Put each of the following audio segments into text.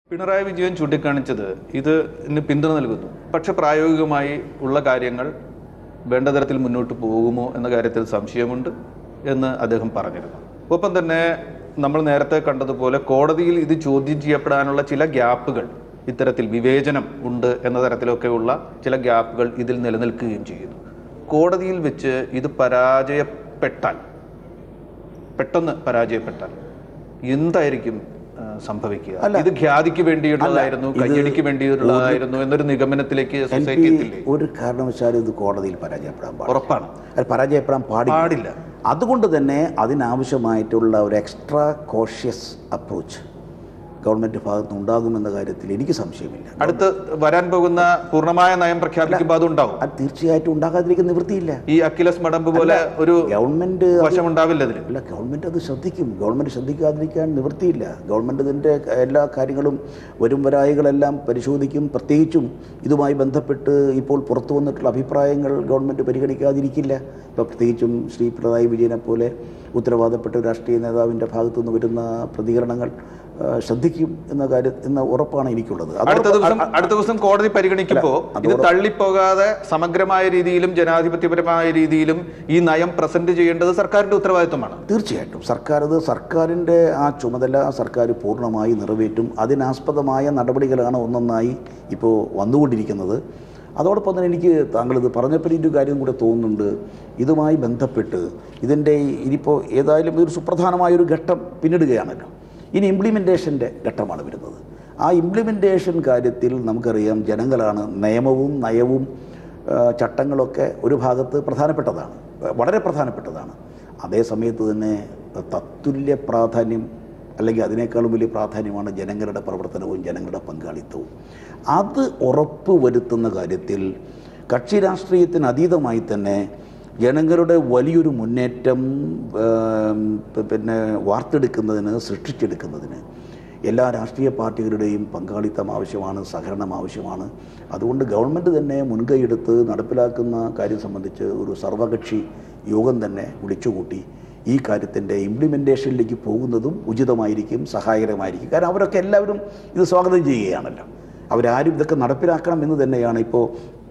പിണറായി വിജയൻ ചൂണ്ടിക്കാണിച്ചത് ഇത് ഇന്ന് പിന്തുണ നൽകുന്നു പക്ഷെ പ്രായോഗികമായി ഉള്ള കാര്യങ്ങൾ വേണ്ട തരത്തിൽ മുന്നോട്ട് പോകുമോ എന്ന കാര്യത്തിൽ സംശയമുണ്ട് എന്ന് അദ്ദേഹം പറഞ്ഞിരുന്നു ഒപ്പം തന്നെ നമ്മൾ നേരത്തെ കണ്ടതുപോലെ കോടതിയിൽ ഇത് ചോദ്യം ചെയ്യപ്പെടാനുള്ള ചില ഗ്യാപ്പുകൾ ഇത്തരത്തിൽ വിവേചനം ഉണ്ട് എന്ന തരത്തിലൊക്കെയുള്ള ചില ഗ്യാപ്പുകൾ ഇതിൽ നിലനിൽക്കുകയും ചെയ്യുന്നു കോടതിയിൽ വെച്ച് ഇത് പരാജയപ്പെട്ടാൽ പെട്ടെന്ന് പരാജയപ്പെട്ടാൽ എന്തായിരിക്കും ആ, സംഭവിക്കുക ഇത് ഖ്യാതിക്ക് വേണ്ടിയിട്ടുള്ളതായിരുന്നു കയ്യടിക്ക് വേണ്ടിയിട്ടുള്ളതായിരുന്നു എന്നൊരു നിഗമനത്തിലേക്ക് എൽ സൊസൈറ്റി പി എത്തില്ലേ ഒരു കാരണവശാലും ഇത് കോടതിയിൽ പരാജയപ്പെടാൻ പാടില്ല ഉറപ്പാണ് അത് പരാജയപ്പെടാൻ പാടില്ല പാടില്ല അതുകൊണ്ട് തന്നെ അതിനാവശ്യമായിട്ടുള്ള ഒരു എക്സ്ട്രാ കോഷ്യസ് അപ്രോച്ച് ഗവൺമെൻറ് ഭാഗത്ത് ഉണ്ടാകുമെന്ന കാര്യത്തിൽ എനിക്ക് സംശയമില്ല അടുത്ത് വരാൻ പോകുന്ന പൂർണ്ണമായ നയം പ്രഖ്യാപിക്കുമ്പോൾ അതുണ്ടാവും അത് തീർച്ചയായിട്ടും ഉണ്ടാകാതിരിക്കുന്ന നിവൃത്തിയില്ല ഈ അഖിലസ് മടമ്പ് പോലെ ഒരു ഗവൺമെൻറ് വശമുണ്ടാവില്ല അതിൽ അല്ല ഗവൺമെൻറ് അത് ശ്രദ്ധിക്കും ഗവൺമെൻറ് ശ്രദ്ധിക്കാതിരിക്കാൻ നിവൃത്തിയില്ല ഗവൺമെൻറ് ഇതിൻ്റെ എല്ലാ കാര്യങ്ങളും വരും വരായികളെല്ലാം പരിശോധിക്കും പ്രത്യേകിച്ചും ഇതുമായി ബന്ധപ്പെട്ട് ഇപ്പോൾ പുറത്തു വന്നിട്ടുള്ള അഭിപ്രായങ്ങൾ ഗവൺമെൻറ് പരിഗണിക്കാതിരിക്കില്ല ഇപ്പോൾ പ്രത്യേകിച്ചും ശ്രീ പിണറായി വിജയനെ പോലെ ഉത്തരവാദപ്പെട്ട ഒരു രാഷ്ട്രീയ നേതാവിൻ്റെ ഭാഗത്തു നിന്ന് വരുന്ന പ്രതികരണങ്ങൾ ആ, ശ്രദ്ധിക്കും എന്ന കാര്യം എന്ന ഉറപ്പാണ് എനിക്കുള്ളത് അടുത്ത അതോടൊപ്പം- ദിവസം അടുത്ത ദിവസം കോടതി പരിഗണിക്കുമ്പോൾ ഇത് തള്ളിപ്പോകാതെ സമഗ്രമായ രീതിയിലും ജനാധിപത്യപരമായ രീതിയിലും ഈ നയം പ്രസന്റ് ചെയ്യേണ്ടത് സർക്കാരിന്റെ ഉത്തരവാദിത്വമാണ് തീർച്ചയായിട്ടും സർക്കാർ അത് സർക്കാരിൻ്റെ ആ ചുമതല സർക്കാർ പൂർണ്ണമായി നിറവേറ്റും അതിനാസ്പദമായ നടപടികളാണ് ഒന്നൊന്നായി ഇപ്പോൾ വന്നുകൊണ്ടിരിക്കുന്നത് അതോടൊപ്പം തന്നെ എനിക്ക് താങ്കൾ ഇത് പറഞ്ഞപ്പോൾ ഒരു കാര്യം കൂടെ തോന്നുന്നുണ്ട് ഇതുമായി ബന്ധപ്പെട്ട് ഇതിൻ്റെ ഇനിയിപ്പോൾ ഏതായാലും ഒരു സുപ്രധാനമായൊരു ഘട്ടം പിന്നിടുകയാണല്ലോ ഇനി ഇംപ്ലിമെൻറ്റേഷൻ്റെ ഘട്ടമാണ് വരുന്നത് ആ ഇംപ്ലിമെൻറ്റേഷൻ കാര്യത്തിൽ നമുക്കറിയാം ജനങ്ങളാണ് നിയമവും നയവും ആ, ചട്ടങ്ങളൊക്കെ ഒരു ഭാഗത്ത് പ്രധാനപ്പെട്ടതാണ് വളരെ പ്രധാനപ്പെട്ടതാണ് അതേ സമയത്ത് തന്നെ തത്തുല്യ പ്രാധാന്യം അല്ലെങ്കിൽ അതിനേക്കാളും വലിയ പ്രാധാന്യമാണ് ജനങ്ങളുടെ പ്രവർത്തനവും ജനങ്ങളുടെ പങ്കാളിത്തവും അത് ഉറപ്പ് വരുത്തുന്ന കാര്യത്തിൽ കക്ഷി രാഷ്ട്രീയത്തിന് അതീതമായി തന്നെ ജനങ്ങളുടെ വലിയൊരു മുന്നേറ്റം ഏം, പ- പിന്നെ വാർത്തെടുക്കുന്നതിന് സൃഷ്ടിച്ചെടുക്കുന്നതിന് എല്ലാ രാഷ്ട്രീയ പാർട്ടികളുടെയും പങ്കാളിത്തം ആവശ്യമാണ് സഹകരണം ആവശ്യമാണ് അതുകൊണ്ട് ഗവൺമെൻറ് തന്നെ മുൻകൈയെടുത്ത് നടപ്പിലാക്കുന്ന കാര്യം സംബന്ധിച്ച് ഒരു സർവകക്ഷി യോഗം തന്നെ വിളിച്ചുകൂട്ടി ഈ കാര്യത്തിൻ്റെ ഇംപ്ലിമെൻറ്റേഷനിലേക്ക് പോകുന്നതും ഉചിതമായിരിക്കും സഹായകരമായിരിക്കും കാരണം അവരൊക്കെ എല്ലാവരും ഇത് സ്വാഗതം ചെയ്യുകയാണല്ലോ അവരാരും ഇതൊക്കെ നടപ്പിലാക്കണം എന്ന് തന്നെയാണ് ഇപ്പോൾ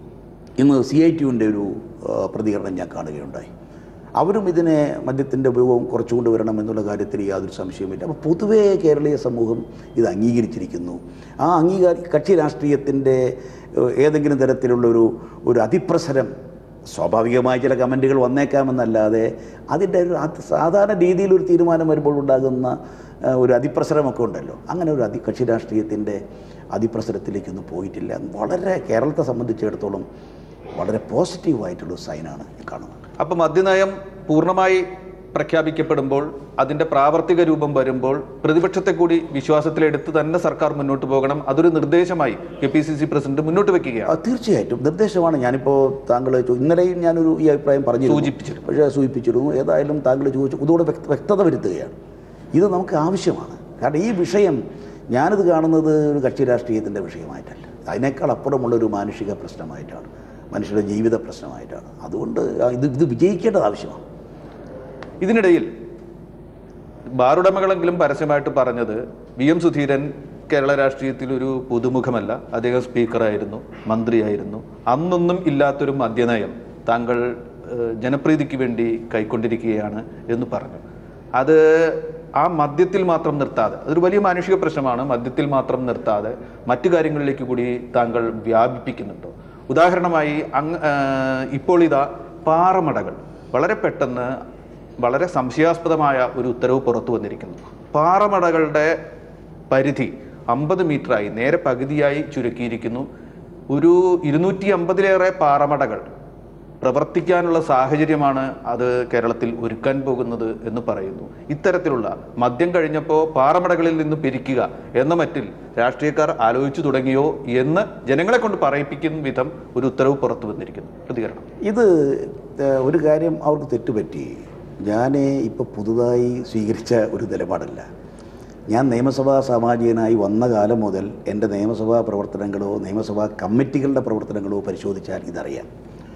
ഇന്ന് സി ഐ ടിയുവിൻ്റെ ഒരു ആ, പ്രതികരണം ഞാൻ കാണുകയുണ്ടായി അവരും ഇതിനെ മദ്യത്തിൻ്റെ ഉപയോഗം കുറച്ചുകൊണ്ട് വരണം എന്നുള്ള കാര്യത്തിൽ യാതൊരു സംശയവുമില്ല അപ്പോൾ പൊതുവേ കേരളീയ സമൂഹം ഇത് അംഗീകരിച്ചിരിക്കുന്നു ആ അംഗീകാര കക്ഷി രാഷ്ട്രീയത്തിൻ്റെ ഏഹ്, ഏതെങ്കിലും തരത്തിലുള്ള ഒരു ഒരു അതിപ്രസരം സ്വാഭാവികമായ ചില കമൻറ്റുകൾ വന്നേക്കാമെന്നല്ലാതെ അതിൻ്റെ ഒരു അത് സാധാരണ രീതിയിൽ ഒരു തീരുമാനം വരുമ്പോൾ ഉണ്ടാകുന്ന ആ, ഒരു അതിപ്രസരമൊക്കെ ഉണ്ടല്ലോ അങ്ങനെ ഒരു അതി കക്ഷി രാഷ്ട്രീയത്തിൻ്റെ അതിപ്രസരത്തിലേക്കൊന്നും പോയിട്ടില്ല വളരെ കേരളത്തെ സംബന്ധിച്ചിടത്തോളം വളരെ പോസിറ്റീവായിട്ടുള്ള സൈനാണ് ഈ കാണുന്നത് അപ്പൊ മദ്യനയം പൂർണ്ണമായി പ്രഖ്യാപിക്കപ്പെടുമ്പോൾ അതിന്റെ പ്രാവർത്തിക രൂപം വരുമ്പോൾ പ്രതിപക്ഷത്തെ കൂടി വിശ്വാസത്തിലെടുത്ത് തന്നെ സർക്കാർ മുന്നോട്ട് പോകണം അതൊരു നിർദ്ദേശമായി K P C C president മുന്നോട്ട് വെക്കുകയാണ് ആ, തീർച്ചയായിട്ടും നിർദ്ദേശമാണ് ഞാനിപ്പോൾ താങ്കൾ ചോ- ഇന്നലെയും ഞാനൊരു ഈ അഭിപ്രായം പറഞ്ഞു സൂചിപ്പിച്ചിരുന്നു. പക്ഷേ സൂചിപ്പിച്ചിരുന്നു ഏതായാലും താങ്കൾ ചോദിച്ചു ഇതുകൂടെ വ്യക്ത വ്യക്തത വരുത്തുകയാണ് ഇത് നമുക്ക് ആവശ്യമാണ് കാരണം ഈ വിഷയം ഞാനിത് കാണുന്നത് ഒരു കക്ഷി രാഷ്ട്രീയത്തിൻ്റെ വിഷയമായിട്ടല്ല അതിനേക്കാൾ അപ്പുറമുള്ള ഒരു മാനുഷിക പ്രശ്നമായിട്ടാണ് മനുഷ്യരുടെ ജീവിത പ്രശ്നമായിട്ടാണ് അതുകൊണ്ട് ആ, ഇത് ഇത് വിജയിക്കേണ്ടത് ആവശ്യമാണ് ഇതിനിടയിൽ ബാറുടമകളെങ്കിലും പരസ്യമായിട്ട് പറഞ്ഞത് വി എം സുധീരൻ കേരള രാഷ്ട്രീയത്തിൽ ഒരു പുതുമുഖമല്ല അദ്ദേഹം സ്പീക്കറായിരുന്നു മന്ത്രിയായിരുന്നു അന്നൊന്നും ഇല്ലാത്തൊരു മദ്യനയം താങ്കൾ ഏഹ്, ജനപ്രീതിക്ക് വേണ്ടി കൈക്കൊണ്ടിരിക്കുകയാണ് എന്ന് പറഞ്ഞു അത് ആ മദ്യത്തിൽ മാത്രം നിർത്താതെ അതൊരു വലിയ മാനുഷിക പ്രശ്നമാണ് മദ്യത്തിൽ മാത്രം നിർത്താതെ മറ്റു കാര്യങ്ങളിലേക്ക് കൂടി താങ്കൾ വ്യാപിപ്പിക്കുന്നുണ്ടോ ഉദാഹരണമായി അങ്ങ് ഏഹ്, ഇപ്പോൾ ഇതാ പാറമടകൾ വളരെ പെട്ടെന്ന് വളരെ സംശയാസ്പദമായ ഒരു ഉത്തരവ് പുറത്തു വന്നിരിക്കുന്നു പാറമടകളുടെ പരിധി അമ്പത് മീറ്ററായി നേരെ പകുതിയായി ചുരുക്കിയിരിക്കുന്നു ഒരു ഇരുന്നൂറ്റി അമ്പതിലേറെ പാറമടകൾ പ്രവർത്തിക്കാനുള്ള സാഹചര്യമാണ് അത് കേരളത്തിൽ ഒരുക്കാൻ പോകുന്നത് എന്ന് പറയുന്നു ഇത്തരത്തിലുള്ള മദ്യം കഴിഞ്ഞപ്പോൾ പാറമടകളിൽ നിന്ന് പിരിക്കുക എന്ന മറ്റിൽ രാഷ്ട്രീയക്കാർ ആലോചിച്ചു തുടങ്ങിയോ എന്ന് ജനങ്ങളെ കൊണ്ട് പറയിപ്പിക്കുന്ന വിധം ഒരു ഉത്തരവ് പുറത്തു വന്നിരിക്കുന്നു പ്രതികരണം ഇത് ഏഹ്, ഒരു കാര്യം അവർക്ക് തെറ്റുപറ്റി ഞാൻ ഇപ്പോൾ പുതുതായി സ്വീകരിച്ച ഒരു നിലപാടല്ല ഞാൻ നിയമസഭാ സാമാജികനായി വന്ന കാലം മുതൽ എൻ്റെ നിയമസഭാ പ്രവർത്തനങ്ങളോ നിയമസഭാ കമ്മിറ്റികളുടെ പ്രവർത്തനങ്ങളോ പരിശോധിച്ചാൽ ഇതറിയാം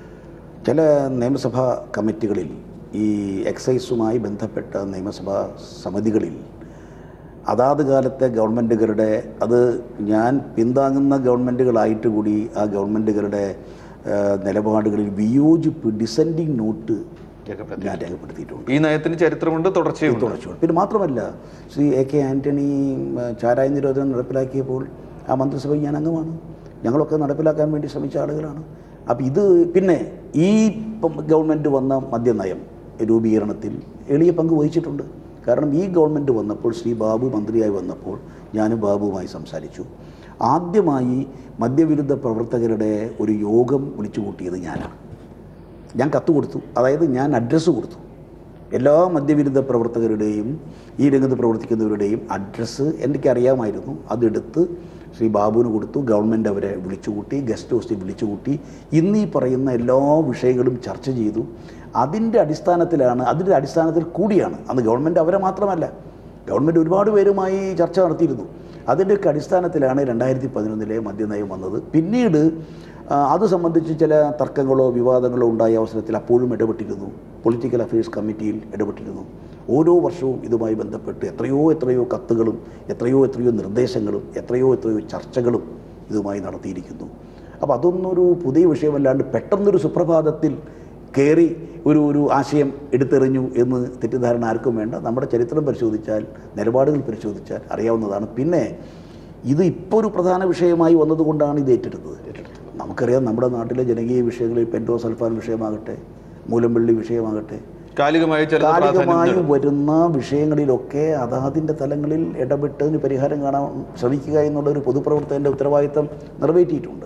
ചില നിയമസഭാ കമ്മിറ്റികളിൽ ഈ എക്സൈസുമായി ബന്ധപ്പെട്ട നിയമസഭാ സമിതികളിൽ അതാത് കാലത്തെ ഗവൺമെൻറ്റുകളുടെ അത് ഞാൻ പിന്താങ്ങുന്ന ഗവൺമെൻറ്റുകളായിട്ട് കൂടി ആ ഗവൺമെൻറ്റുകളുടെ ആ, നിലപാടുകളിൽ വിയോജിപ്പ് ഡിസെൻഡിങ് നോട്ട് രേഖപ്പെടുത്തി. ഞാൻ രേഖപ്പെടുത്തിയിട്ടുണ്ട് ഈ നയത്തിന് ചരിത്രമുണ്ട് തുടർച്ചയുണ്ട് തുടർച്ചയുണ്ട് പിന്നെ മാത്രമല്ല ശ്രീ എ കെ ആൻ്റണി ഉം, ചാരായ നിരോധനം നടപ്പിലാക്കിയപ്പോൾ ആ മന്ത്രിസഭയിൽ ഞാൻ അംഗമാണ് ഞങ്ങളൊക്കെ നടപ്പിലാക്കാൻ വേണ്ടി ശ്രമിച്ച ആളുകളാണ് അപ്പോൾ ഇത് പിന്നെ ഈ ഇപ്പം ഗവൺമെൻറ് വന്ന മദ്യനയം രൂപീകരണത്തിൽ എളിയ പങ്ക് വഹിച്ചിട്ടുണ്ട് കാരണം ഈ ഗവൺമെൻറ് വന്നപ്പോൾ ശ്രീ ബാബു മന്ത്രിയായി വന്നപ്പോൾ ഞാനും ബാബുവുമായി സംസാരിച്ചു ആദ്യമായി മദ്യവിരുദ്ധ പ്രവർത്തകരുടെ ഒരു യോഗം വിളിച്ചു കൂട്ടിയത് ഞാനാണ് ഞാൻ കത്ത് കൊടുത്തു അതായത് ഞാൻ അഡ്രസ്സ് കൊടുത്തു എല്ലാ മദ്യവിരുദ്ധ പ്രവർത്തകരുടെയും ഈ രംഗത്ത് പ്രവർത്തിക്കുന്നവരുടെയും അഡ്രസ്സ് എനിക്കറിയാമായിരുന്നു അതെടുത്ത് ശ്രീ ബാബുവിന് കൊടുത്തു ഗവൺമെൻറ് അവരെ വിളിച്ചുകൂട്ടി ഗസ്റ്റ് ഹൗസിൽ വിളിച്ചുകൂട്ടി ഇന്ന് ഈ പറയുന്ന എല്ലാ വിഷയങ്ങളും ചർച്ച ചെയ്തു അതിൻ്റെ അടിസ്ഥാനത്തിലാണ് അതിൻ്റെ അടിസ്ഥാനത്തിൽ കൂടിയാണ് അന്ന് ഗവൺമെൻറ് അവരെ മാത്രമല്ല ഗവൺമെൻറ് ഒരുപാട് പേരുമായി ചർച്ച നടത്തിയിരുന്നു അതിൻ്റെയൊക്കെ അടിസ്ഥാനത്തിലാണ് രണ്ടായിരത്തി പതിനൊന്നിലെ മദ്യനയം വന്നത് പിന്നീട് ആ, അത് സംബന്ധിച്ച് ചില തർക്കങ്ങളോ വിവാദങ്ങളോ ഉണ്ടായ അവസരത്തിൽ അപ്പോഴും ഇടപെട്ടിരുന്നു പൊളിറ്റിക്കൽ അഫയേഴ്സ് കമ്മിറ്റിയിൽ ഇടപെട്ടിരുന്നു ഓരോ വർഷവും ഇതുമായി ബന്ധപ്പെട്ട് എത്രയോ എത്രയോ കത്തുകളും എത്രയോ എത്രയോ നിർദ്ദേശങ്ങളും എത്രയോ എത്രയോ ചർച്ചകളും ഇതുമായി നടത്തിയിരിക്കുന്നു അപ്പോൾ അതൊന്നൊരു പുതിയ വിഷയമല്ലാണ്ട് പെട്ടെന്നൊരു സുപ്രഭാതത്തിൽ കയറി ഒരു ഒരു ആശയം എടുത്തെറിഞ്ഞു എന്ന് തെറ്റിദ്ധാരണ ആർക്കും വേണ്ട നമ്മുടെ ചരിത്രം പരിശോധിച്ചാൽ നിലപാടുകൾ പരിശോധിച്ചാൽ അറിയാവുന്നതാണ് പിന്നെ ഇത് ഇപ്പോൾ ഒരു പ്രധാന വിഷയമായി വന്നതുകൊണ്ടാണ് ഇത് ഏറ്റെടുത്തത് നമുക്കറിയാം നമ്മുടെ നാട്ടിലെ ജനകീയ വിഷയങ്ങളിൽ പെൻഡോ സൾഫാൻ വിഷയമാകട്ടെ മൂലമ്പള്ളി വിഷയമാകട്ടെ കാലികമായി ചില കാലികമായി വരുന്ന വിഷയങ്ങളിലൊക്കെ അതാതിൻ്റെ തലങ്ങളിൽ ഇടപെട്ടതിന് പരിഹാരം കാണാൻ ശ്രമിക്കുക എന്നുള്ള ഒരു പൊതുപ്രവർത്തകൻ്റെ ഉത്തരവാദിത്തം നിറവേറ്റിയിട്ടുണ്ട്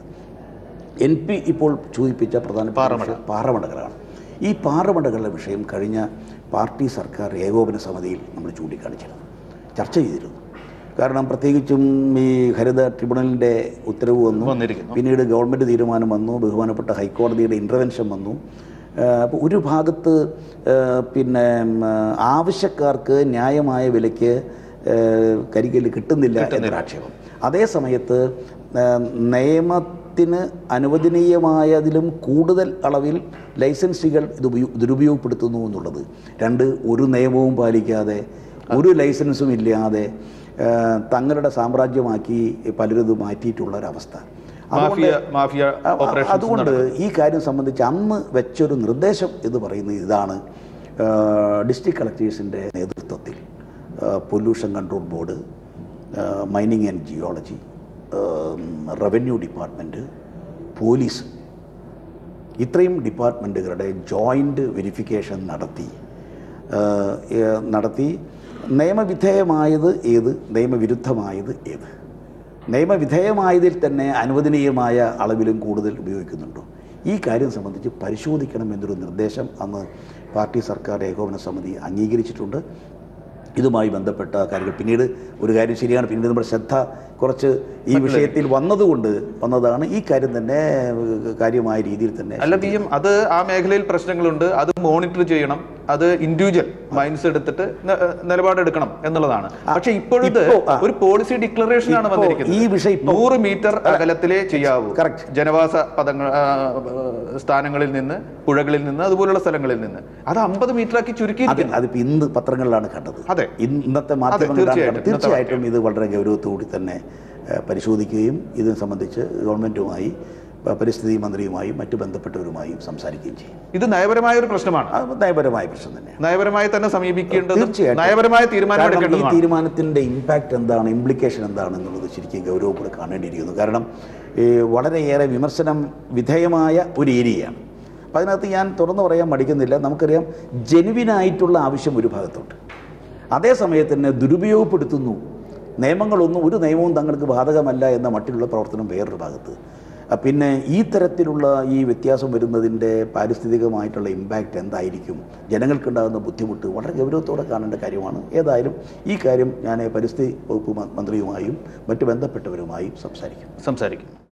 എൻ പി ഇപ്പോൾ സൂചിപ്പിച്ച പ്രധാനപ്പെട്ട വിഷയം പാറമടകളാണ് ഈ പാറമടകളുടെ വിഷയം കഴിഞ്ഞ പാർട്ടി സർക്കാർ ഏകോപന സമിതിയിൽ നമ്മൾ ചൂണ്ടിക്കാണിച്ചിരുന്നു ചർച്ച ചെയ്തിരുന്നു കാരണം പ്രത്യേകിച്ചും ഈ ഹരിത ട്രിബ്യൂണലിൻ്റെ ഉത്തരവ് വന്നു വന്നിരിക്കുന്നു പിന്നീട് ഗവൺമെൻറ് തീരുമാനം വന്നു ബഹുമാനപ്പെട്ട ഹൈക്കോടതിയുടെ ഇൻ്റർവെൻഷൻ വന്നു അപ്പോൾ ഒരു ഭാഗത്ത് ആ, പിന്നെ ഉം, ആവശ്യക്കാർക്ക് ന്യായമായ വിലയ്ക്ക് ആ, കരികല്ല് കിട്ടുന്നില്ല എന്നൊരു ആക്ഷേപം അതേ സമയത്ത് ആ, നിയമത്തിന് അനുവദനീയമായതിലും കൂടുതൽ അളവിൽ ലൈസൻസുകൾ ഇത് ഉപയോ- ദുരുപയോഗപ്പെടുത്തുന്നു എന്നുള്ളത് രണ്ട് ഒരു നിയമവും പാലിക്കാതെ ഒരു ലൈസൻസും ഇല്ലാതെ ആ, തങ്ങളുടെ സാമ്രാജ്യമാക്കി പലരും ഇത് മാറ്റിയിട്ടുള്ള ഒരവസ്ഥ മാഫിയ മാഫിയ അ- ഓപ്പറേഷൻ അതുകൊണ്ട് ഈ കാര്യം സംബന്ധിച്ച് അന്ന് വെച്ചൊരു നിർദ്ദേശം എന്ന് പറയുന്നത് ഇതാണ് ഡിസ്ട്രിക്ട് കളക്ടേഴ്സിൻ്റെ നേതൃത്വത്തിൽ pollution control board mining and geology revenue department police ഇത്രയും ഡിപ്പാർട്ട്മെൻറ്റുകളുടെ ജോയിൻ്റ് വെരിഫിക്കേഷൻ നടത്തി ആ, ഏ, നടത്തി നിയമവിധേയമായത് ഏത് നിയമവിരുദ്ധമായത് ഏത് നിയമവിധേയമായതിൽ തന്നെ അനുവദനീയമായ അളവിലും കൂടുതൽ ഉപയോഗിക്കുന്നുണ്ടോ ഈ കാര്യം സംബന്ധിച്ച് പരിശോധിക്കണം എന്നൊരു നിർദ്ദേശം അന്ന് പാർട്ടി സർക്കാർ ഏകോപന സമിതി അംഗീകരിച്ചിട്ടുണ്ട് ഇതുമായി ബന്ധപ്പെട്ട കാര്യങ്ങൾ പിന്നീട് ഒരു കാര്യം ശരിയാണ് പിന്നീട് നമ്മുടെ ശ്രദ്ധ കുറച്ച് ഈ വിഷയത്തിൽ വന്നതുകൊണ്ട് വന്നതാണ് ഈ കാര്യം തന്നെ ഏഹ്, കാര്യമായ രീതിയിൽ തന്നെ അല്ല പി എം അത് ആ മേഖലയിൽ പ്രശ്നങ്ങളുണ്ട് അത് മോണിറ്റർ ചെയ്യണം അത് ഇൻഡിവിജ്വൽ മൈൻഡ്സ് എടുത്തിട്ട് ന- നിലപാടെടുക്കണം എന്നുള്ളതാണ് പക്ഷെ ഇപ്പോഴത്തെ ഇപ്പോ, ആ. ഒരു പോളിസി ഡിക്ലറേഷൻ ആണ് ഇപ്പോ വന്നിരിക്കുന്നത് ഈ വിഷയം ഇപ്പോ- നൂറ് മീറ്റർ അകലത്തിലേ ചെയ്യാവൂ Correct. ജനവാസ പദങ്ങൾ ആ, സ്ഥാനങ്ങളിൽ നിന്ന് പുഴകളിൽ നിന്ന് അതുപോലുള്ള സ്ഥലങ്ങളിൽ നിന്ന് അത് അമ്പത് മീറ്റർ ആക്കി അത് ചുരുക്കിയിരിക്കുന്നു അതിപ്പോൾ ഇന്ന് പത്രങ്ങളിലാണ് കണ്ടത് അതെ. ഇന്നത്തെ മാധ്യമങ്ങളിലാണ് തീർച്ചയായിട്ടും. കണ്ടത് തീർച്ചയായിട്ടും ഇത് വളരെ ഗൗരവത്തോടെ തന്നെ ഏഹ്, പരിശോധിക്കുകയും ഇത് സംബന്ധിച്ച് ഗവൺമെൻറ്റുമായി പ- പരിസ്ഥിതി മന്ത്രിയുമായും മറ്റു ബന്ധപ്പെട്ടവരുമായും സംസാരിക്കുകയും ചെയ്യും ഇത് നയപരമായ ഒരു പ്രശ്നമാണ് അത് നയപരമായ പ്രശ്നം തന്നെയാണ് നയപരമായി തന്നെ സമീപിക്കേണ്ടതും തീർച്ചയായിട്ടും. നയപരമായ കാരണം ഈ തീരുമാനമെടുക്കേണ്ടതുമാണ് തീരുമാനത്തിൻ്റെ ഇമ്പാക്റ്റ് എന്താണ് ഇംപ്ലിക്കേഷൻ എന്താണ് എന്നുള്ളത് ശരിക്കും ഗൗരവപ്പെടെ കാണേണ്ടിയിരിക്കുന്നു കാരണം ഈ വളരെയേറെ വിമർശനം വിധേയമായ ഒരു ഏരിയയാണ് അപ്പം അതിനകത്ത് ഞാൻ തുറന്നു പറയാൻ മടിക്കുന്നില്ല നമുക്കറിയാം ജെനുവിനായിട്ടുള്ള ആവശ്യം ഒരു ഭാഗത്തുണ്ട് അതേ സമയത്ത് തന്നെ ദുരുപയോഗപ്പെടുത്തുന്നു നിയമങ്ങളൊന്നും ഒരു നിയമവും തങ്ങൾക്ക് ബാധകമല്ല എന്ന മട്ടിലുള്ള പ്രവർത്തനം വേറൊരു ഭാഗത്ത് അഹ് പിന്നെ ഈ തരത്തിലുള്ള ഈ വ്യത്യാസം വരുന്നതിൻ്റെ പാരിസ്ഥിതികമായിട്ടുള്ള ഇമ്പാക്റ്റ് എന്തായിരിക്കും ജനങ്ങൾക്കുണ്ടാകുന്ന ബുദ്ധിമുട്ട് വളരെ ഗൗരവത്തോടെ കാണേണ്ട കാര്യമാണ് ഏതായാലും ഈ കാര്യം ഞാൻ പരിസ്ഥിതി വകുപ്പ് മ- മന്ത്രിയുമായും മറ്റു ബന്ധപ്പെട്ടവരുമായും സംസാരിക്കും സംസാരിക്കും